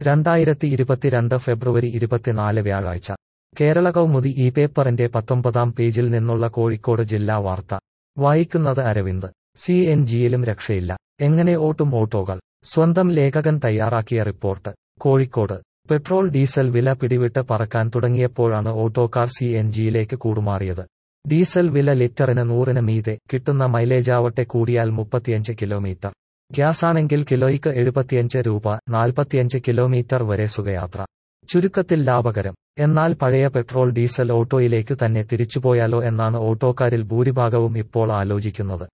രണ്ടായിരത്തി ഇരുപത്തിരണ്ട് ഫെബ്രുവരി ഇരുപത്തിനാല് വ്യാഴാഴ്ച കേരള കൗമുദി ഈ പേപ്പറിന്റെ പത്തൊമ്പതാം പേജിൽ നിന്നുള്ള കോഴിക്കോട് ജില്ലാ വാർത്ത വായിക്കുന്നത് അരവിന്ദ് സി എൻ ജിയിലും രക്ഷയില്ല എങ്ങനെ ഓട്ടും ഓട്ടോകൾ സ്വന്തം ലേഖകൻ തയ്യാറാക്കിയ റിപ്പോർട്ട് കോഴിക്കോട് പെട്രോൾ ഡീസൽ വില പിടിവിട്ട് പറക്കാൻ തുടങ്ങിയപ്പോഴാണ് ഓട്ടോക്കാർ സി എൻ ജിയിലേക്ക് കൂടുമാറിയത് ഡീസൽ വില ലിറ്ററിന് നൂറിന് മീതെ കിട്ടുന്ന മൈലേജാവട്ടെ കൂടിയാൽ മുപ്പത്തിയഞ്ച് കിലോമീറ്റർ ഗ്യാസാണെങ്കിൽ കിലോയ്ക്ക് എഴുപത്തിയഞ്ച് രൂപ നാൽപ്പത്തിയഞ്ച് കിലോമീറ്റർ വരെ സുഖയാത്ര ചുരുക്കത്തിൽ ലാഭകരം എന്നാൽ പഴയ പെട്രോൾ ഡീസൽ ഓട്ടോയിലേക്ക് തന്നെ തിരിച്ചുപോയാലോ എന്നാണ് ഓട്ടോക്കാരിൽ ഭൂരിഭാഗവും ഇപ്പോൾ ആലോചിക്കുന്നത്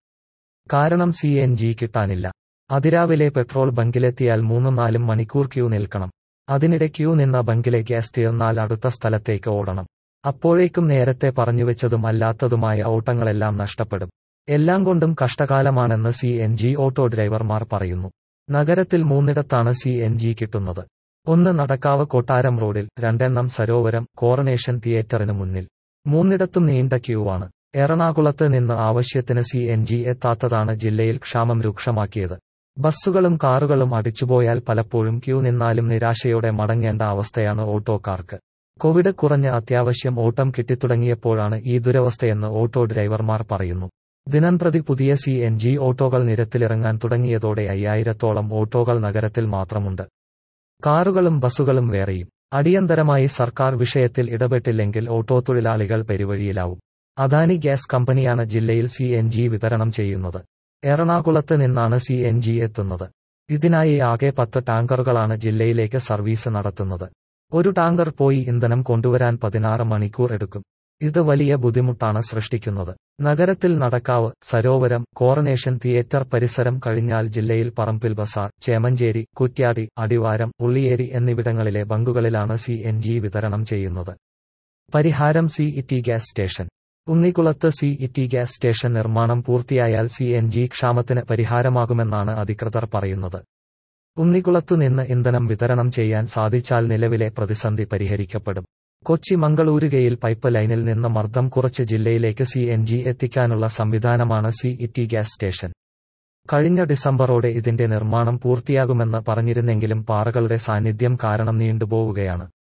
കാരണം സി എൻ ജി കിട്ടാനില്ല അതിരാവിലെ പെട്രോൾ ബങ്കിലെത്തിയാൽ മൂന്നും നാലും മണിക്കൂർ ക്യൂ നിൽക്കണം അതിനിടെ ക്യൂ നിന്ന ബങ്കിലെ ഗ്യാസ് തീർന്നാൽ അടുത്ത സ്ഥലത്തേക്ക് ഓടണം അപ്പോഴേക്കും നേരത്തെ പറഞ്ഞുവെച്ചതും അല്ലാത്തതുമായ ഓട്ടങ്ങളെല്ലാം നഷ്ടപ്പെടും എല്ലാം കൊണ്ടും കഷ്ടകാലമാണെന്ന് സി എൻ ജി ഓട്ടോ ഡ്രൈവർമാർ പറയുന്നു നഗരത്തിൽ മൂന്നിടത്താണ് സി എൻ ജി കിട്ടുന്നത് ഒന്ന് നടക്കാവ് കൊട്ടാരം റോഡിൽ രണ്ടെണ്ണം സരോവരം കോറനേഷൻ തിയേറ്ററിന് മുന്നിൽ മൂന്നിടത്തും നീണ്ട ക്യൂ ആണ് എറണാകുളത്ത് നിന്ന് ആവശ്യത്തിന് സി എൻ ജി എത്താത്തതാണ് ജില്ലയിൽ ക്ഷാമം രൂക്ഷമാക്കിയത് ബസ്സുകളും കാറുകളും അടിച്ചുപോയാൽ പലപ്പോഴും ക്യൂ നിന്നാലും നിരാശയോടെ മടങ്ങേണ്ട അവസ്ഥയാണ് ഓട്ടോക്കാർക്ക് കോവിഡ് കുറഞ്ഞ അത്യാവശ്യം ഓട്ടം കിട്ടിത്തുടങ്ങിയപ്പോഴാണ് ഈ ദുരവസ്ഥയെന്ന് ഓട്ടോ ഡ്രൈവർമാർ പറയുന്നു ദിനംപ്രതി പുതിയ സി എൻ ജി ഓട്ടോകൾ നിരത്തിലിറങ്ങാൻ തുടങ്ങിയതോടെ അയ്യായിരത്തോളം ഓട്ടോകൾ നഗരത്തിൽ മാത്രമുണ്ട് കാറുകളും ബസ്സുകളും വേറെയും അടിയന്തരമായി സർക്കാർ വിഷയത്തിൽ ഇടപെട്ടില്ലെങ്കിൽ ഓട്ടോ തൊഴിലാളികൾ പെരുവഴിയിലാവും അദാനി ഗ്യാസ് കമ്പനിയാണ് ജില്ലയിൽ സി എൻ ജി വിതരണം ചെയ്യുന്നത് എറണാകുളത്ത് നിന്നാണ് സി എൻ ജി എത്തുന്നത് ഇതിനായി ആകെ പത്ത് ടാങ്കറുകളാണ് ജില്ലയിലേക്ക് സർവീസ് നടത്തുന്നത് ഒരു ടാങ്കർ പോയി ഇന്ധനം കൊണ്ടുവരാൻ പതിനാറ് മണിക്കൂർ എടുക്കും ഇത് വലിയ ബുദ്ധിമുട്ടാണ് സൃഷ്ടിക്കുന്നത് നഗരത്തിൽ നടക്കാവ് സരോവരം കോറനേഷൻ തിയേറ്റർ പരിസരം കഴിഞ്ഞാൽ ജില്ലയിൽ പറമ്പിൽ ബസാർ ചേമഞ്ചേരി കുറ്റ്യാടി അടിവാരം ഉള്ളിയേരി എന്നിവിടങ്ങളിലെ ബങ്കുകളിലാണ് സി എൻ ജി വിതരണം ചെയ്യുന്നത് പരിഹാരം സി ഇറ്റി ഗ്യാസ് സ്റ്റേഷൻ ഉണ്ണിക്കുളത്ത് സി ഇറ്റി ഗ്യാസ് സ്റ്റേഷൻ നിർമ്മാണം പൂർത്തിയായാൽ സി എൻ ജി ക്ഷാമത്തിന് പരിഹാരമാകുമെന്നാണ് അധികൃതർ പറയുന്നത് ഉണ്ണിക്കുളത്തു നിന്ന് ഇന്ധനം വിതരണം ചെയ്യാൻ സാധിച്ചാൽ നിലവിലെ പ്രതിസന്ധി പരിഹരിക്കപ്പെടും കൊച്ചി മംഗളൂരുകയിൽ പൈപ്പ് ലൈനിൽ നിന്ന് മർദ്ദം കുറച്ച് ജില്ലയിലേക്ക് സി എൻ ജി എത്തിക്കാനുള്ള സംവിധാനമാണ് സി ഇറ്റി ഗ്യാസ് സ്റ്റേഷൻ കഴിഞ്ഞ ഡിസംബറോടെ ഇതിന്റെ നിർമ്മാണം പൂർത്തിയാകുമെന്ന് പറഞ്ഞിരുന്നെങ്കിലും പാറകളുടെ സാന്നിധ്യം കാരണം നീണ്ടുപോവുകയാണ്